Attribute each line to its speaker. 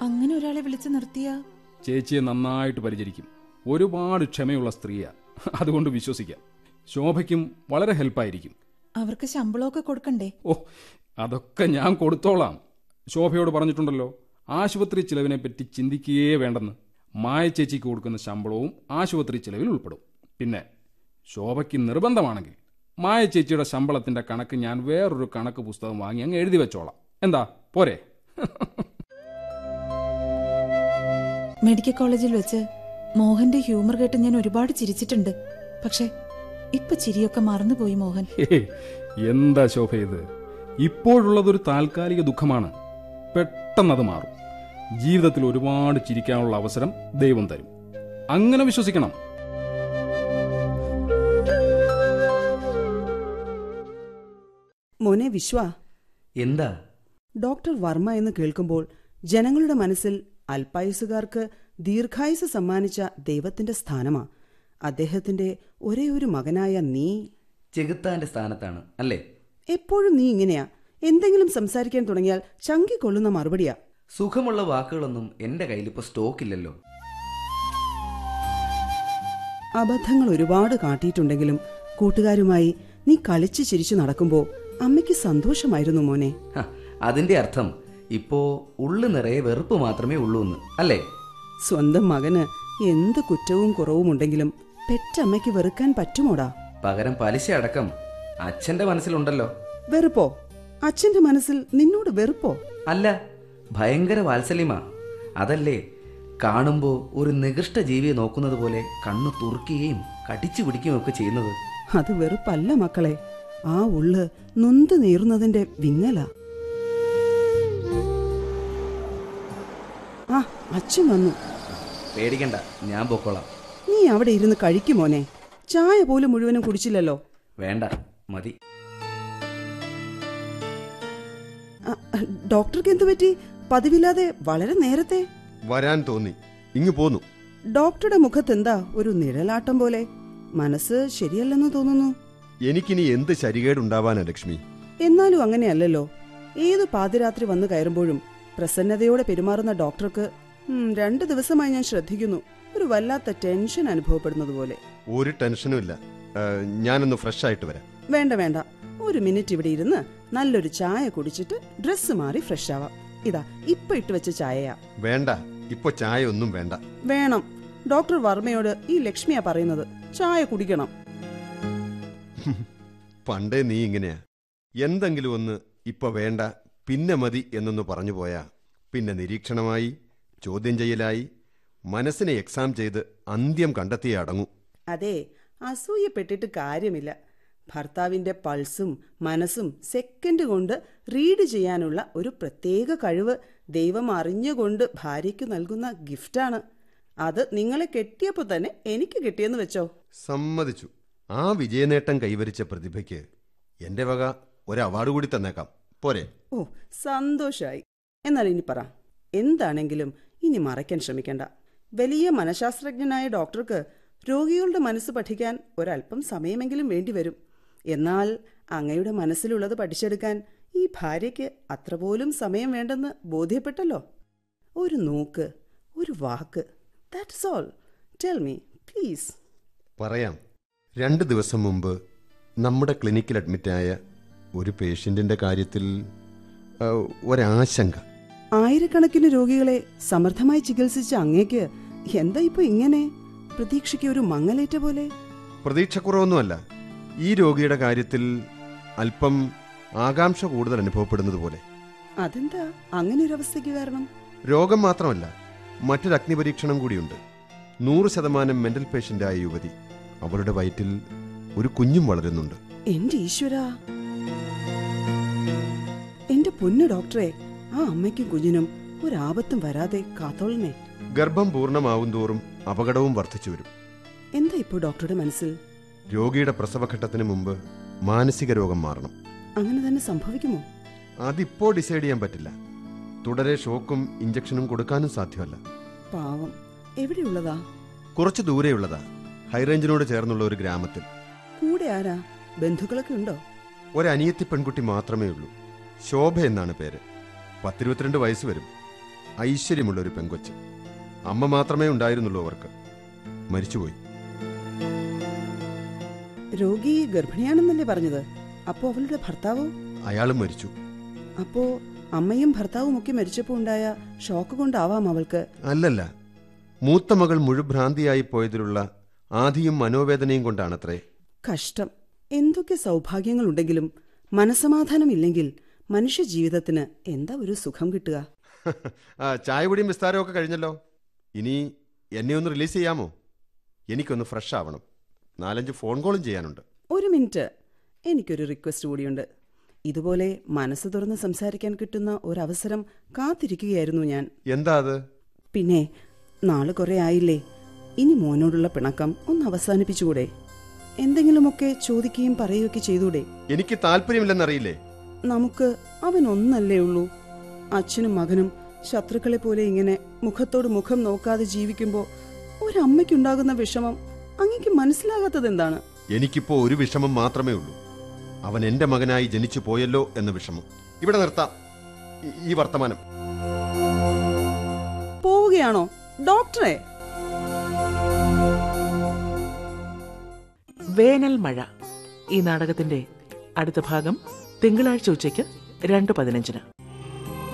Speaker 1: അങ്ങനെ ഒരാളെ വിളിച്ചു നിർത്തിയ
Speaker 2: ചേച്ചിയെ നന്നായിട്ട് പരിചരിക്കും ഒരുപാട് ക്ഷമയുള്ള സ്ത്രീയാ അതുകൊണ്ട് വിശ്വസിക്കാം ശോഭയ്ക്കും വളരെ ഹെൽപ്പായിരിക്കും
Speaker 1: അവർക്ക് ശമ്പളമൊക്കെ കൊടുക്കണ്ടേ
Speaker 2: ഓ അതൊക്കെ ഞാൻ കൊടുത്തോളാം ശോഭയോട് പറഞ്ഞിട്ടുണ്ടല്ലോ ആശുപത്രി ചിലവിനെ പറ്റി ചിന്തിക്കുകയേ വേണ്ടെന്ന് മായ ചേച്ചിക്ക് കൊടുക്കുന്ന ശമ്പളവും ആശുപത്രി ചിലവിൽ ഉൾപ്പെടും പിന്നെ ശോഭയ്ക്ക് നിർബന്ധമാണെങ്കിൽ മായ ചേച്ചിയുടെ ശമ്പളത്തിന്റെ കണക്ക് ഞാൻ വേറൊരു കണക്ക് പുസ്തകം വാങ്ങി അങ്ങ് എഴുതി വെച്ചോളാം എന്താ പോരെ
Speaker 1: മെഡിക്കൽ കോളേജിൽ വെച്ച് മോഹന്റെ ഹ്യൂമർ കേട്ട് ഞാൻ ഒരുപാട് ചിരിച്ചിട്ടുണ്ട് പക്ഷെ ഇപ്പൊ ചിരിയൊക്കെ മറന്നുപോയി മോഹൻ
Speaker 2: ഹേ, എന്താ ശോഭ ഇത് ഇപ്പോഴുള്ളതൊരു താൽക്കാലിക ദുഃഖമാണ് പെട്ടെന്നത് മാറും ജീവിതത്തിൽ ഒരുപാട് ചിരിക്കാനുള്ള അവസരം ദൈവം തരും അങ്ങനെ വിശ്വസിക്കണം
Speaker 3: മോനെ വിശ്വ
Speaker 4: എന്താ
Speaker 3: ഡോക്ടർ വർമ്മ എന്ന് കേൾക്കുമ്പോൾ ജനങ്ങളുടെ മനസ്സിൽ അല്പായുസുകാർക്ക് ദീർഘായുസ് സമ്മാനിച്ച ദൈവത്തിന്റെ സ്ഥാനമാ അദ്ദേഹത്തിന്റെ ഒരേ ഒരു മകനായ നീ
Speaker 4: ചെകുത്താന്റെ സ്ഥാനത്താണ് അല്ലേ
Speaker 3: എപ്പോഴും നീ ഇങ്ങനെയാ എന്തെങ്കിലും സംസാരിക്കാൻ തുടങ്ങിയാൽ ചങ്കി കൊള്ളുന്ന മറുപടിയാ
Speaker 4: സുഖമുള്ള വാക്കുകളൊന്നും എന്റെ കയ്യിലിപ്പോ സ്റ്റോക്കില്ലല്ലോ
Speaker 3: അബദ്ധങ്ങൾ ഒരുപാട് കാട്ടിയിട്ടുണ്ടെങ്കിലും കൂട്ടുകാരുമായി നീ കളിച്ചു ചിരിച്ചു നടക്കുമ്പോൾ അമ്മയ്ക്ക് സന്തോഷമായിരുന്നു മോനെ
Speaker 4: ഹ, അതിന്റെ അർത്ഥം ഇപ്പോ ഉള്ളു നിറയെ വെറുപ്പ് മാത്രമേ ഉള്ളൂ എന്ന് അല്ലേ
Speaker 3: സ്വന്തം മകന് എന്ത് കുറ്റവും കുറവും ഉണ്ടെങ്കിലും പെറ്റമ്മയ്ക്ക് വെറുക്കാൻ പറ്റുമോടാ
Speaker 4: പകരം പലിശ അടക്കം അച്ഛന്റെ മനസ്സിലുണ്ടല്ലോ
Speaker 3: വെറുപ്പോ അച്ഛന്റെ മനസ്സിൽ നിന്നോട് വെറുപ്പോ
Speaker 4: അല്ല ഭയങ്കര വാത്സല്യമാ അതല്ലേ കാണുമ്പോ ഒരു നികൃഷ്ട ജീവിയെ നോക്കുന്നത് പോലെ കണ്ണു തുറക്കുകയും കടിച്ചു പിടിക്കുകയും ഒക്കെ ചെയ്യുന്നത്
Speaker 3: അത് വെറുപ്പല്ല മക്കളെ ആ ഉള്ള് നൊന്ത് നീറുന്നതിന്റെ വിങ്ങല ആ അച്ഛൻ വന്നു
Speaker 4: പേടിക്കണ്ട ഞാൻ പൊക്കോളാം
Speaker 3: നീ അവിടെ ഇരുന്ന് കഴിക്കുമോനെ ചായ പോലും മുഴുവനും കുടിച്ചില്ലല്ലോ
Speaker 4: വേണ്ട മതി
Speaker 3: ആ, ഡോക്ടർക്ക് എന്തു പറ്റി പതിവില്ലാതെ വളരെ നേരത്തെ
Speaker 5: വരാൻ തോന്നി ഇങ്ങു പോന്നു
Speaker 3: ഡോക്ടറുടെ മുഖത്തെന്താ ഒരു നിഴലാട്ടം പോലെ മനസ്സ് ശരിയല്ലെന്ന് തോന്നുന്നു
Speaker 5: എനിക്കിനി എന്ത് ശരികേടുണ്ടാവാനാ ലക്ഷ്മി
Speaker 3: എന്നാലും അങ്ങനെയല്ലല്ലോ ഏത് പാതിരാത്രി വന്നു കയറുമ്പോഴും പ്രസന്നതയോടെ പെരുമാറുന്ന ഡോക്ടർക്ക് ഉം, രണ്ട് ദിവസമായി ഞാൻ ശ്രദ്ധിക്കുന്നു ഒരു വല്ലാത്ത ടെൻഷൻ അനുഭവപ്പെടുന്നത് പോലെ
Speaker 5: ഒരു ടെൻഷനും ഇല്ല ആ, ഞാനൊന്ന് ഫ്രഷ് ആയിട്ട് വരാം
Speaker 3: വേണ്ട വേണ്ട ഒരു മിനിറ്റ് ഇവിടെ ഇരുന്ന് നല്ലൊരു ചായ കുടിച്ചിട്ട് ഡ്രസ്സ് മാറി ഫ്രഷ് ആവാം ഇതാ ഇപ്പൊ ഇട്ട് വെച്ച ചായയാ
Speaker 5: വേണ്ട ഇപ്പൊ ചായ ഒന്നും വേണ്ട
Speaker 3: വേണം ഡോക്ടർ വർമ്മയോട് ഈ ലക്ഷ്മിയാ പറയുന്നത് ചായ കുടിക്കണം
Speaker 5: പണ്ടേ നീ ഇങ്ങനെയാ എന്തെങ്കിലും ഒന്ന് ഇപ്പൊ വേണ്ട പിന്നെ മതി എന്നൊന്ന് പറഞ്ഞു പോയാ പിന്നെ നിരീക്ഷണമായി ചോദ്യം ചെയ്യലായി മനസ്സിനെ എക്സാം ചെയ്ത് അന്ത്യം കണ്ടെത്തിയേ അടങ്ങൂ
Speaker 3: അതെ അസൂയപ്പെട്ടിട്ട് കാര്യമില്ല ഭർത്താവിന്റെ പൾസും മനസ്സും സെക്കൻഡ് കൊണ്ട് റീഡ് ചെയ്യാനുള്ള ഒരു പ്രത്യേക കഴിവ് ദൈവം അറിഞ്ഞുകൊണ്ട് ഭാര്യയ്ക്ക് നൽകുന്ന ഗിഫ്റ്റാണ് അത് നിങ്ങളെ കെട്ടിയപ്പോൾ തന്നെ എനിക്ക് കിട്ടിയെന്ന് വെച്ചോ
Speaker 5: സമ്മതിച്ചു ആ വിജയനേട്ടം കൈവരിച്ച പ്രതിഭയ്ക്ക് എന്റെ വക ഒരു അവാർഡ് കൂടി തന്നേക്കാം പോരെ
Speaker 3: ഓ സന്തോഷായി എന്നാൽ ഇനി പറ എന്താണെങ്കിലും ഇനി മറയ്ക്കാൻ ശ്രമിക്കണ്ട വലിയ മനഃശാസ്ത്രജ്ഞനായ ഡോക്ടർക്ക് രോഗികളുടെ മനസ്സ് പഠിക്കാൻ ഒരല്പം സമയമെങ്കിലും വേണ്ടിവരും എന്നാൽ അങ്ങയുടെ മനസ്സിലുള്ളത് പഠിച്ചെടുക്കാൻ ഈ ഭാര്യയ്ക്ക് അത്ര പോലും സമയം വേണ്ടെന്ന് ബോധ്യപ്പെട്ടല്ലോ ഒരു നോക്ക് ഒരു വാക്ക് that's all tell me please
Speaker 5: പറയാം രണ്ട് ദിവസം മുമ്പ് നമ്മുടെ ക്ലിനിക്കിൽ അഡ്മിറ്റായ ഒരു പേഷ്യന്റിന്റെ കാര്യത്തിൽ ആ, ഒരാശങ്ക
Speaker 3: ആയിരക്കണക്കിന് രോഗികളെ സമർത്ഥമായി ചികിത്സിച്ച അങ്ങേക്ക് എന്താ ഇപ്പൊ ഇങ്ങനെ പ്രതീക്ഷയ്ക്ക് ഒരു മങ്ങലേറ്റ പോലെ
Speaker 5: പ്രതീക്ഷക്കുറവൊന്നുമല്ല ഈ രോഗിയുടെ കാര്യത്തിൽ അല്പം ആകാംക്ഷ കൂടുതൽ അനുഭവപ്പെടുന്നത് പോലെ
Speaker 3: അതെന്താ അങ്ങനെ ഒരു അവസ്ഥയ്ക്ക് കാരണം
Speaker 5: രോഗം മാത്രമല്ല മറ്റൊരു അഗ്നിപരീക്ഷണം കൂടിയുണ്ട് നൂറ് ശതമാനം മെന്റൽ പേഷ്യന്റായ യുവതി അവളുടെ വയറ്റിൽ ഒരു കുഞ്ഞും വളരുന്നുണ്ട്
Speaker 3: എന്റെ ഈശ്വര എന്റെ പൊന്നു ഡോക്ടറെ ആ അമ്മയ്ക്കും കുഞ്ഞിനും ഒരാപത്തും വരാതെ കാത്തോളണേ
Speaker 5: ഗർഭം പൂർണ്ണമാവും തോറും അപകടവും വർദ്ധിച്ചു വരും
Speaker 3: എന്താ ഇപ്പോ ഡോക്ടറുടെ മനസ്സിൽ
Speaker 5: രോഗിയുടെ പ്രസവഘട്ടത്തിന് മുമ്പ് മാനസിക രോഗം മാറണം
Speaker 3: അങ്ങനെ തന്നെ സംഭവിക്കുമോ
Speaker 5: അതിപ്പോ ഡിസൈഡ് ചെയ്യാൻ പറ്റില്ല തുടരെ ഷോക്കും ഇഞ്ചക്ഷനും കൊടുക്കാനും സാധ്യമല്ല
Speaker 3: പാവം എവിടെയുള്ളതാ
Speaker 5: കുറച്ച് ദൂരെയുള്ളതാ ഹൈറേഞ്ചിനോട് ചേർന്നുള്ള ഒരു ഗ്രാമത്തിൽ
Speaker 3: കൂടെ ആരാ ബന്ധുക്കളൊക്കെ ഉണ്ടോ
Speaker 5: ഒരനിയത്തി പെൺകുട്ടി മാത്രമേ ഉള്ളൂ ശോഭ എന്നാണ് പേര് പത്തിരുപത്തിരണ്ട് വയസ്സ് വരും ഐശ്വര്യമുള്ള ഒരു പെങ്കൊച്ച് അമ്മ മാത്രമേ ഉണ്ടായിരുന്നുള്ളൂ അവർക്ക് മരിച്ചുപോയി
Speaker 3: രോഗി ഗർഭിണിയാണെന്നല്ലേ പറഞ്ഞത് അപ്പോ അവളുടെ ഭർത്താവോ
Speaker 5: അയാളും മരിച്ചു
Speaker 3: അപ്പോ അമ്മയും ഭർത്താവും ഒക്കെ മരിച്ചപ്പോ ഉണ്ടായ ഷോക്ക് കൊണ്ടാവാം അവൾക്ക്
Speaker 5: അല്ലല്ല മൂത്ത മകൾ മുഴുഭ്രാന്തിയായി പോയതിലുള്ള ആധിയും മനോവേദനയും കൊണ്ടാണത്രേ
Speaker 3: കഷ്ടം എന്തൊക്കെ സൗഭാഗ്യങ്ങളുണ്ടെങ്കിലും മനസമാധാനമില്ലെങ്കിൽ മനുഷ്യ ജീവിതത്തിന് എന്താ ഒരു സുഖം കിട്ടുക
Speaker 5: ആ ചായ കുടിയും വിസ്താരവും ഒക്കെ കഴിഞ്ഞല്ലോ ഇനി എന്നെ ഒന്ന് റിലീസ് ചെയ്യാമോ എനിക്കൊന്ന് ഫ്രഷ് ആവണം നാലഞ്ച് ഫോൺ കോളും ചെയ്യാനുണ്ട്
Speaker 3: ഒരു മിനിറ്റ് എനിക്കൊരു റിക്വസ്റ്റ് കൂടിയുണ്ട് ഇതുപോലെ മനസ്സ് തുറന്ന് സംസാരിക്കാൻ കിട്ടുന്ന ഒരവസരം കാത്തിരിക്കുകയായിരുന്നു ഞാൻ
Speaker 5: എന്താ അത്
Speaker 3: പിന്നെ നാളെ കുറെ ആയില്ലേ ഇനി മോനോടുള്ള പിണക്കം ഒന്ന് അവസാനിപ്പിച്ചുകൂടെ എന്തെങ്കിലുമൊക്കെ ചോദിക്കുകയും പറയുകയൊക്കെ ചെയ്തൂടെ
Speaker 5: എനിക്ക് താല്പര്യമില്ലെന്നറിയില്ലേ
Speaker 3: നമുക്ക് അവൻ ഒന്നല്ലേ ഉള്ളൂ അച്ഛനും മകനും ശത്രുക്കളെ പോലെ ഇങ്ങനെ മുഖത്തോട് മുഖം നോക്കാതെ ജീവിക്കുമ്പോൾ ഒരമ്മയ്ക്കുണ്ടാകുന്ന വിഷമം അങ്ങേക്ക് മനസ്സിലാകാത്തത് എന്താണ്
Speaker 5: എനിക്കിപ്പോ ഒരു വിഷമം മാത്രമേ ഉള്ളൂ അവൻ എന്റെ മകനായി ജനിച്ചു പോയല്ലോ എന്ന വിഷമം ഇവിടെ നിർത്താം ഈ- ഈ വർത്തമാനം
Speaker 3: പോവുകയാണോ ഡോക്ടറെ
Speaker 6: വേനൽ മഴ ഈ നാടകത്തിന്റെ അടുത്ത ഭാഗം തിങ്കളാഴ്ച ഉച്ചയ്ക്ക് രണ്ട് പതിനഞ്ചിന്